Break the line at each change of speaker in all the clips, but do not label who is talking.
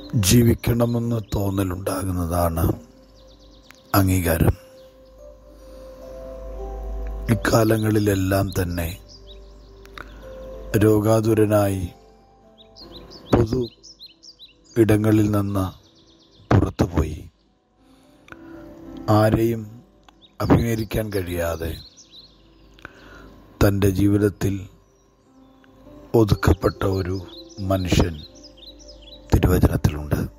ജീവിക്കണമെന്ന് തോന്നലുണ്ടാകുന്നതാണ് അംഗീകാരം ഇക്കാലങ്ങളിലെല്ലാം തന്നെ രോഗാതുരനായി പൊതു ഇടങ്ങളിൽ നിന്ന് പുറത്തുപോയി ആരെയും അഭിമുഖീകരിക്കാൻ കഴിയാതെ തൻ്റെ ജീവിതത്തിൽ ഒതുക്കപ്പെട്ട ഒരു മനുഷ്യൻ തിരുവചനത്തിലുണ്ട്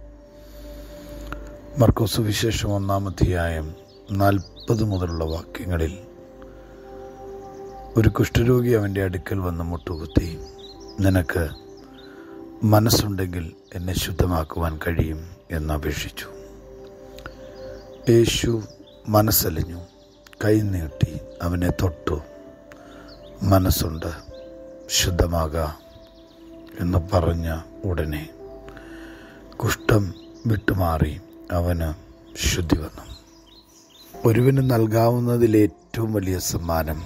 മർക്കോസ് വിശേഷം ഒന്നാമധ്യായം നാൽപ്പത് മുതലുള്ള വാക്യങ്ങളിൽ ഒരു കുഷ്ഠരോഗി അവൻ്റെ അടുക്കൽ വന്ന് മുട്ടുകുത്തി നിനക്ക് മനസ്സുണ്ടെങ്കിൽ എന്നെ ശുദ്ധമാക്കുവാൻ കഴിയും എന്ന് അപേക്ഷിച്ചു യേശു മനസ്സലിഞ്ഞു കൈ നീട്ടി അവനെ തൊട്ടു മനസ്സുണ്ട് ശുദ്ധമാകാം എന്ന് പറഞ്ഞ ഉടനെ കുഷ്ഠം വിട്ടുമാറി അവന് ശുദ്ധി വന്നു ഒരുവിന് നൽകാവുന്നതിൽ ഏറ്റവും വലിയ സമ്മാനം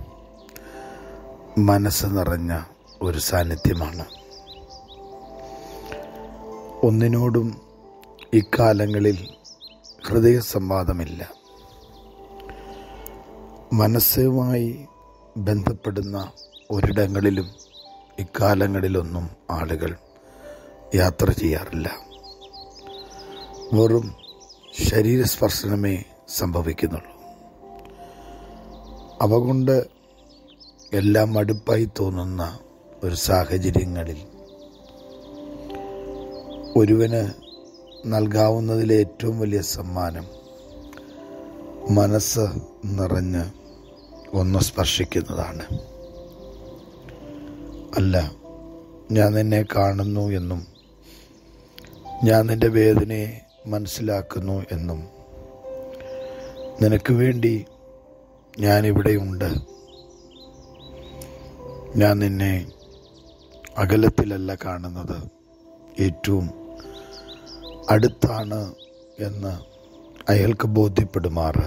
മനസ്സ് നിറഞ്ഞ ഒരു സാന്നിധ്യമാണ് ഒന്നിനോടും ഇക്കാലങ്ങളിൽ ഹൃദയ സംവാദമില്ല മനസ്സുമായി ബന്ധപ്പെടുന്ന ഒരിടങ്ങളിലും ഇക്കാലങ്ങളിലൊന്നും ആളുകൾ യാത്ര ചെയ്യാറില്ല വെറും ശരീരസ്പർശനമേ സംഭവിക്കുന്നുള്ളൂ അവ കൊണ്ട് എല്ലാം മടുപ്പായി തോന്നുന്ന ഒരു സാഹചര്യങ്ങളിൽ ഒരുവന് നൽകാവുന്നതിലെ ഏറ്റവും വലിയ സമ്മാനം മനസ്സ് നിറഞ്ഞ് ഒന്ന് സ്പർശിക്കുന്നതാണ് അല്ല ഞാൻ നിന്നെ കാണുന്നു എന്നും ഞാൻ നിന്റെ വേദനയെ മനസ്സിലാക്കുന്നു എന്നും നിനക്ക് വേണ്ടി ഞാനിവിടെയുണ്ട് ഞാൻ നിന്നെ അകലത്തിലല്ല കാണുന്നത് ഏറ്റവും അടുത്താണ് എന്ന് അയാൾക്ക് ബോധ്യപ്പെടുമാറ്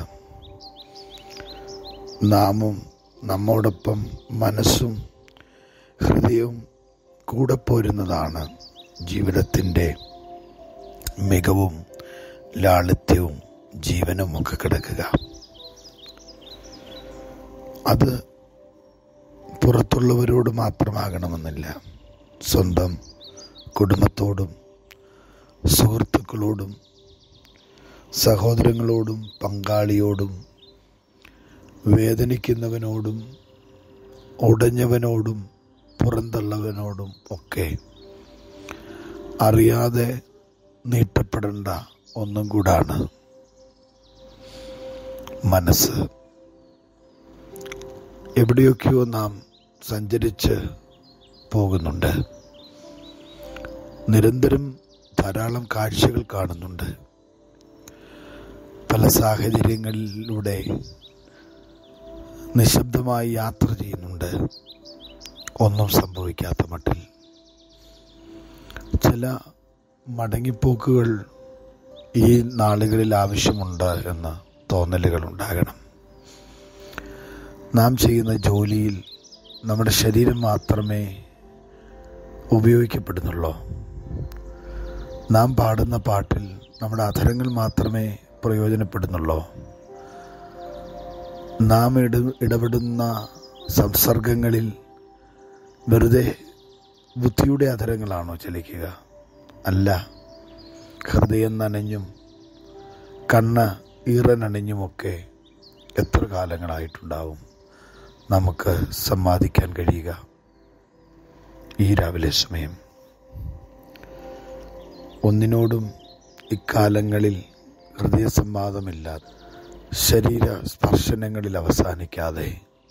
നാമും നമ്മോടൊപ്പം മനസ്സും ഹൃദയവും കൂടെ പോരുന്നതാണ് ജീവിതത്തിൻ്റെ മികവും ലാളിത്യവും ജീവനും ഒക്കെ കിടക്കുക അത് പുറത്തുള്ളവരോട് മാത്രമാകണമെന്നില്ല സ്വന്തം കുടുംബത്തോടും സുഹൃത്തുക്കളോടും സഹോദരങ്ങളോടും പങ്കാളിയോടും വേദനിക്കുന്നവനോടും ഉടഞ്ഞവനോടും പുറന്തള്ളവനോടും ഒക്കെ അറിയാതെ നീട്ടപ്പെടേണ്ട ഒന്നും കൂടാണ് മനസ്സ് എവിടെയൊക്കെയോ നാം സഞ്ചരിച്ച് പോകുന്നുണ്ട് നിരന്തരം ധാരാളം കാഴ്ചകൾ കാണുന്നുണ്ട് പല സാഹചര്യങ്ങളിലൂടെ നിശബ്ദമായി യാത്ര ചെയ്യുന്നുണ്ട് ഒന്നും സംഭവിക്കാത്ത മട്ടിൽ ചില മടങ്ങിപ്പോക്കുകൾ ഈ നാളുകളിൽ ആവശ്യമുണ്ട് എന്ന് തോന്നലുകൾ ഉണ്ടാകണം നാം ചെയ്യുന്ന ജോലിയിൽ നമ്മുടെ ശരീരം മാത്രമേ ഉപയോഗിക്കപ്പെടുന്നുള്ളൂ നാം പാടുന്ന പാട്ടിൽ നമ്മുടെ അധരങ്ങൾ മാത്രമേ പ്രയോജനപ്പെടുന്നുള്ളൂ നാം ഇട ഇടപെടുന്ന സംസർഗങ്ങളിൽ വെറുതെ ബുദ്ധിയുടെ അധരങ്ങളാണോ ചലിക്കുക അല്ല ഹൃദയം നനഞ്ഞും കണ്ണ് ഈറനണിഞ്ഞുമൊക്കെ എത്ര കാലങ്ങളായിട്ടുണ്ടാവും നമുക്ക് സമ്മാദിക്കാൻ കഴിയുക ഈ രാവിലെ സമയം ഒന്നിനോടും ഇക്കാലങ്ങളിൽ ഹൃദയസംവാദമില്ലാതെ ശരീര സ്പർശനങ്ങളിൽ അവസാനിക്കാതെ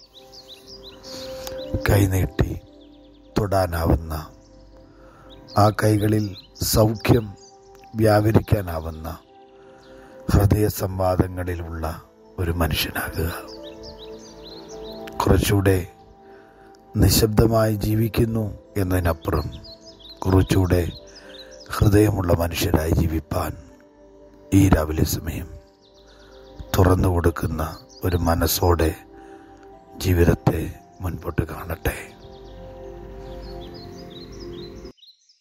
കൈനീട്ടി തൊടാനാവുന്ന ആ കൈകളിൽ സൗഖ്യം വ്യാപരിക്കാനാവുന്ന ഹൃദയ സംവാദങ്ങളിലുള്ള ഒരു മനുഷ്യനാകുക കുറച്ചുകൂടെ നിശബ്ദമായി ജീവിക്കുന്നു എന്നതിനപ്പുറം കുറച്ചുകൂടെ ഹൃദയമുള്ള മനുഷ്യരായി ജീവിപ്പാൻ ഈ രാവിലെ സമയം തുറന്നു കൊടുക്കുന്ന ഒരു മനസ്സോടെ ജീവിതത്തെ മുൻപോട്ട് കാണട്ടെ